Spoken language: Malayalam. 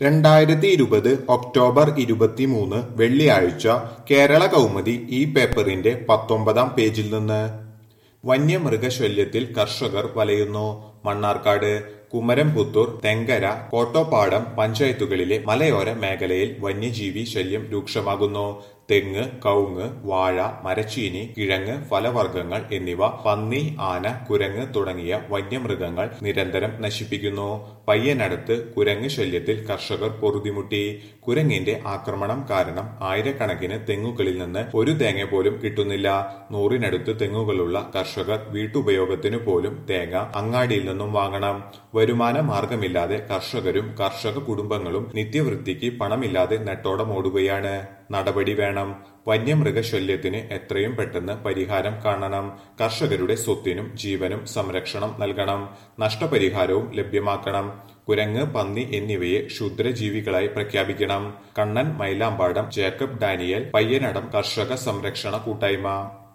രണ്ടായിരത്തി ഇരുപത് ഒക്ടോബർ ഇരുപത്തിമൂന്ന് വെള്ളിയാഴ്ച കേരള കൗമുദി ഈ പേപ്പറിന്റെ പത്തൊമ്പതാം പേജിൽ നിന്ന് വന്യമൃഗശല്യത്തിൽ കർഷകർ വലയുന്നു മണ്ണാർക്കാട് കുമരംപുത്തൂർ തെങ്കര കോട്ടോപ്പാടം പഞ്ചായത്തുകളിലെ മലയോര മേഖലയിൽ വന്യജീവി ശല്യം രൂക്ഷമാകുന്നു തെങ്ങ് കവുങ്ങ് വാഴ മരച്ചീനി കിഴങ്ങ് ഫലവർഗ്ഗങ്ങൾ എന്നിവ പന്നി ആന കുരങ്ങ് തുടങ്ങിയ വന്യമൃഗങ്ങൾ നിരന്തരം നശിപ്പിക്കുന്നു പയ്യനടുത്ത് കുരങ്ങ് ശല്യത്തിൽ കർഷകർ പൊറുതിമുട്ടി കുരങ്ങിന്റെ ആക്രമണം കാരണം ആയിരക്കണക്കിന് തെങ്ങുകളിൽ നിന്ന് ഒരു തേങ്ങ പോലും കിട്ടുന്നില്ല നൂറിനടുത്ത് തെങ്ങുകളുള്ള കർഷകർ വീട്ടുപയോഗത്തിനു പോലും തേങ്ങ അങ്ങാടിയിൽ നിന്നും വാങ്ങണം വരുമാന മാർഗമില്ലാതെ കർഷകരും കർഷക കുടുംബങ്ങളും നിത്യവൃത്തിക്ക് പണമില്ലാതെ നെട്ടോടമോടുകയാണ് നടപടി വേണം വന്യമൃഗശല്യത്തിന് എത്രയും പെട്ടെന്ന് പരിഹാരം കാണണം കർഷകരുടെ സ്വത്തിനും ജീവനും സംരക്ഷണം നൽകണം നഷ്ടപരിഹാരവും ലഭ്യമാക്കണം കുരങ്ങ് പന്നി എന്നിവയെ ക്ഷുദ്രജീവികളായി പ്രഖ്യാപിക്കണം കണ്ണൻ മൈലാമ്പാടം ജേക്കബ് ഡാനിയൽ പയ്യനടം കർഷക സംരക്ഷണ കൂട്ടായ്മ